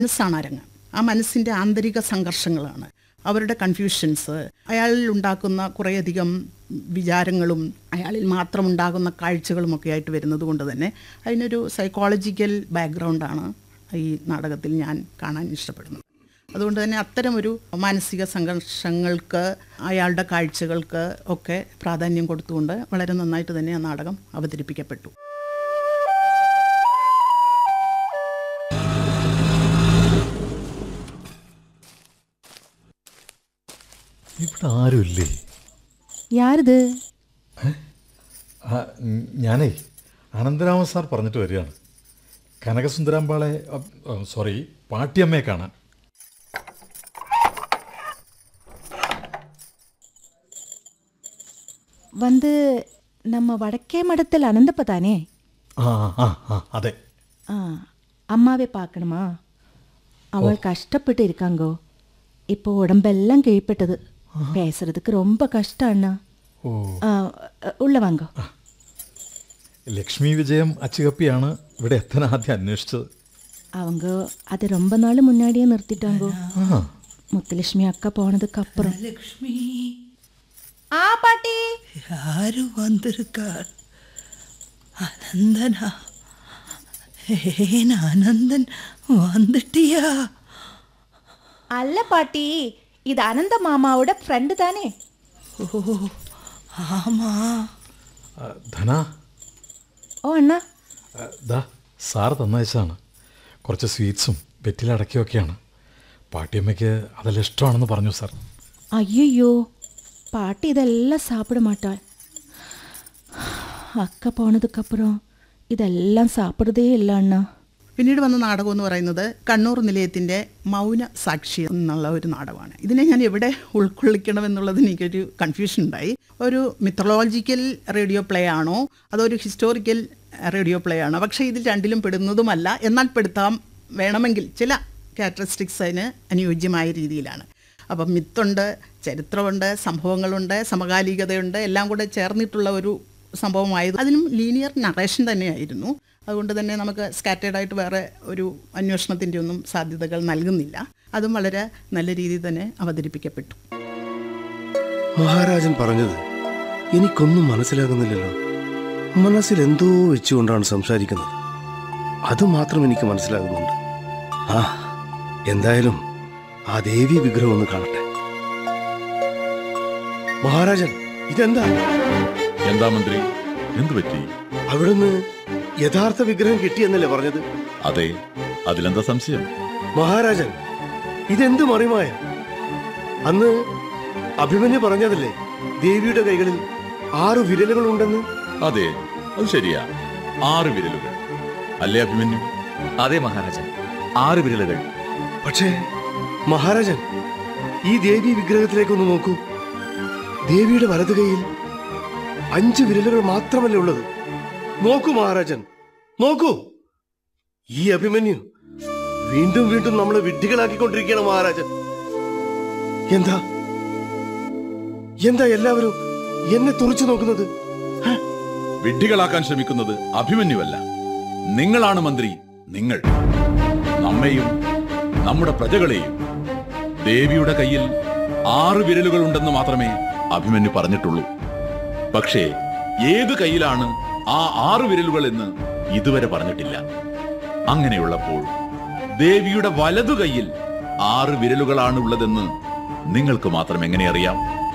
മനസ്സാണ് അരങ്ങ് ആ മനസ്സിൻ്റെ ആന്തരിക സംഘർഷങ്ങളാണ് അവരുടെ കൺഫ്യൂഷൻസ് അയാളിൽ ഉണ്ടാക്കുന്ന കുറേയധികം വിചാരങ്ങളും അയാളിൽ മാത്രം ഉണ്ടാകുന്ന കാഴ്ചകളുമൊക്കെ ആയിട്ട് വരുന്നത് കൊണ്ട് തന്നെ അതിനൊരു സൈക്കോളജിക്കൽ ബാക്ക്ഗ്രൗണ്ടാണ് ഈ നാടകത്തിൽ ഞാൻ കാണാൻ ഇഷ്ടപ്പെടുന്നത് അതുകൊണ്ട് തന്നെ അത്തരം ഒരു മാനസിക സംഘർഷങ്ങൾക്ക് അയാളുടെ കാഴ്ചകൾക്ക് ഒക്കെ പ്രാധാന്യം കൊടുത്തുകൊണ്ട് വളരെ നന്നായിട്ട് തന്നെ ആ നാടകം അവതരിപ്പിക്കപ്പെട്ടു ഇവിടെ ആരുമില്ലേ யாருது ആ, ഉം, ഞാനേ അനന്തരാമൻ സാർ പറഞ്ഞിട്ട് വരികയാണ് കനകസുന്ദരാമ്പാളെ അ, അ, സോറി പാട്ടിയമ്മയെ കാണാൻ வந்து நம்ம வடக்கே மடத்தில் அனந்தப்ப தானே ആ ആ ആ അതെ ஆ அம்மாவே பார்க்கணுமா அவள் கஷ்டப்பட்டு இருக்காங்கோ இப்போ உடம்பெல்லாம் கீழ்ப்பட்டது பேசுறதுக்கு ரொம்ப கஷ்டம் அண்ணா ഓ ஆ, உள்ள வாங்கோ ലക്ഷ്മി വിജയം അച്ചുകപ്പിയാണ് ഇവിടെ എത്താൻ ആദ്യം അന്വേഷിച്ചത് அவங்க அது ரொம்ப நாள் முன்னாடியே நிறுத்திட்டாங்கோ ആ முத்துலட்சுமி அக்கா போனதுக்கு அப்புறம் லக்ஷ்மி ஆ பாட்டி யாரு வந்திருக்கார் அனந்தனா ஏன் அனந்தன் வந்துட்டியா அல்ல பாட்டி இது அனந்த மாமாவோட ஃப்ரெண்டு தானே ஓ ஆமா ആ, ധന ஓ அண்ணா ആ, ദാ സാർ തന്നയച്ചാണ് കുറച്ച് സ്വീറ്റ്സും വെറ്റിലടക്കിയൊക്കെയാണ് പാട്ടിയമ്മയ്ക്ക് അതെല്ലാം ഇഷ്ടമാണെന്ന് പറഞ്ഞു സാർ ஐயையோ பாட்டி இதெல்லாம் சாப்பிட மாட்டாள் அக்கா போனதுக்கப்புறம் இதெல்லாம் சாப்பிட்றதே இல்லை அண்ணா പിന്നീട് വന്ന നാടകം എന്ന് പറയുന്നത് കണ്ണൂർ നിലയത്തിൻ്റെ മൗന സാക്ഷി എന്നുള്ള ഒരു നാടകമാണ് ഇതിനെ ഞാൻ എവിടെ ഉൾക്കൊള്ളിക്കണം എന്നുള്ളതിന് എനിക്കൊരു കൺഫ്യൂഷൻ ഉണ്ടായി ഒരു മിത്തളോജിക്കൽ റേഡിയോ പ്ലേ ആണോ അതോ ഒരു ഹിസ്റ്റോറിക്കൽ റേഡിയോ പ്ലേ ആണോ പക്ഷേ ഇതിൽ രണ്ടിലും പെടുന്നതുമല്ല എന്നാൽ പെടുത്താം വേണമെങ്കിൽ ചില ക്യാരക്ടറിസ്റ്റിക്സ് അതിന് അനുയോജ്യമായ രീതിയിലാണ് അപ്പം മിത്തുണ്ട് ചരിത്രമുണ്ട് സംഭവങ്ങളുണ്ട് സമകാലികതയുണ്ട് എല്ലാം കൂടെ ചേർന്നിട്ടുള്ള ഒരു സംഭവമായത് അതിനും ലീനിയർ നറേഷൻ തന്നെയായിരുന്നു അതുകൊണ്ട് തന്നെ നമുക്ക് സ്കാറ്റേഡ് ആയിട്ട് വേറെ ഒരു അന്വേഷണത്തിൻ്റെ ഒന്നും സാധ്യതകൾ നൽകുന്നില്ല അതും വളരെ നല്ല രീതിയിൽ തന്നെ അവതരിപ്പിക്കപ്പെട്ടു മഹാരാജൻ പറഞ്ഞത് എനിക്കൊന്നും മനസ്സിലാകുന്നില്ലല്ലോ മനസ്സിൽ എന്തോ വെച്ചുകൊണ്ടാണ് സംസാരിക്കുന്നത് അത് മാത്രം എനിക്ക് മനസ്സിലാകുന്നുണ്ട് ആ എന്തായാലും ആ ദേവി വിഗ്രഹം ഒന്ന് കാണട്ടെ മഹാരാജൻ ഇതെന്താ എന്താ മന്ത്രി എന്തു പറ്റി അവിടുന്ന് യഥാർത്ഥ വിഗ്രഹം കിട്ടിയെന്നല്ലേ പറഞ്ഞത് അതെ അതിലെന്താ സംശയം മഹാരാജൻ ഇതെന്ത് മറിമായ അന്ന് അഭിമന്യു പറഞ്ഞതല്ലേ ദേവിയുടെ കൈകളിൽ ആറു വിരലുകൾ ഉണ്ടെന്ന് അതെ അത് ശരിയാ ആറ് വിരലുകൾ അല്ലേ അഭിമന്യു അതെ മഹാരാജൻ ആറ് വിരലുകൾ പക്ഷേ മഹാരാജൻ ഈ ദേവി വിഗ്രഹത്തിലേക്കൊന്ന് നോക്കൂ ദേവിയുടെ വലതു കൈയിൽ അഞ്ച് വിരലുകൾ മാത്രമല്ലേ ഉള്ളത് നോക്കൂ മഹാരാജൻ നോക്കൂ ഈ അഭിമന്യു വീണ്ടും വീണ്ടും നമ്മളെ വിഡ്ഢികളാക്കിക്കൊണ്ടിരിക്കുകയാണ് മഹാരാജൻ എന്താ എന്താ എല്ലാവരും എന്നെ തുറച്ചു നോക്കുന്നത് ഹ? വിഡ്ഢികളാക്കാൻ ശ്രമിക്കുന്നത് അഭിമന്യുവല്ല നിങ്ങളാണ് മന്ത്രി നിങ്ങൾ നമ്മെയും നമ്മുടെ പ്രജകളെയും ദേവിയുടെ കയ്യിൽ ആറ് വിരലുകൾ ഉണ്ടെന്ന് മാത്രമേ അഭിമന്യു പറഞ്ഞിട്ടുള്ളൂ പക്ഷേ ഏത് കയ്യിലാണ് ആ ആറ് വിരലുകൾ എന്ന് ഇതുവരെ പറഞ്ഞിട്ടില്ല അങ്ങനെയുള്ളപ്പോൾ ദേവിയുടെ വലതു കൈയിൽ ആറ് വിരലുകളാണ് ഉള്ളതെന്ന് നിങ്ങൾക്ക് മാത്രം എങ്ങനെ അറിയാം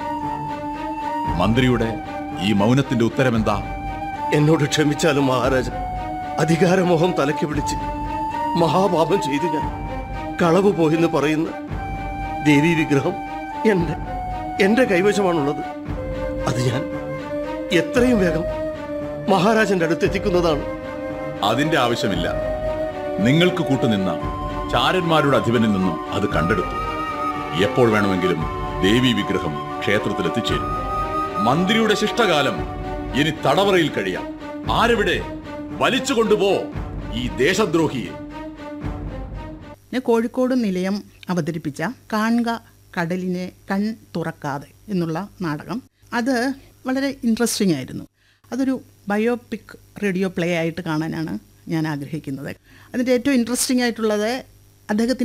മന്ത്രിയുടെ ഈ മൗനത്തിന്റെ ഉത്തരമെന്താ എന്നോട് ക്ഷമിച്ചാലും മഹാരാജൻ അധികാരമോഹം തലയ്ക്ക് പിടിച്ച് മഹാപാപം ചെയ്തു ഞാൻ കളവ് പോയെന്ന് പറയുന്ന ദേവി വിഗ്രഹം എന്റെ എന്റെ കൈവശമാണുള്ളത് അത് ഞാൻ എത്രയും വേഗം മഹാരാജന്റെ അടുത്ത് എത്തിക്കുന്നതാണ് അതിന്റെ ആവശ്യമില്ല നിങ്ങൾക്ക് കൂട്ടുനിന്ന ചാരന്മാരുടെ അധിപനിൽ നിന്നും അത് കണ്ടെടുത്തു എപ്പോൾ വേണമെങ്കിലും ദേവി വിഗ്രഹം ക്ഷേത്രത്തിൽ എത്തിച്ചേരും മന്ത്രിയുടെ ശിഷ്ടകാലം ഇനി തടവറയിൽ കഴിയാം ആരെവിടെ വലിച്ചു കൊണ്ടുപോ ഈ ദേശദ്രോഹിയെ പിന്നെ കോഴിക്കോട് നിലയം അവതരിപ്പിച്ച കാണുക കടലിനെ കൺ തുറക്കാതെ എന്നുള്ള നാടകം അത് വളരെ ഇൻട്രസ്റ്റിംഗ് ആയിരുന്നു അതൊരു ബയോപിക് റേഡിയോ പ്ലേ ആയിട്ട് കാണാനാണ് ഞാൻ ആഗ്രഹിക്കുന്നത് അതിൻ്റെ ഏറ്റവും ഇൻട്രസ്റ്റിംഗ് ആയിട്ടുള്ളത് അദ്ദേഹത്തിന്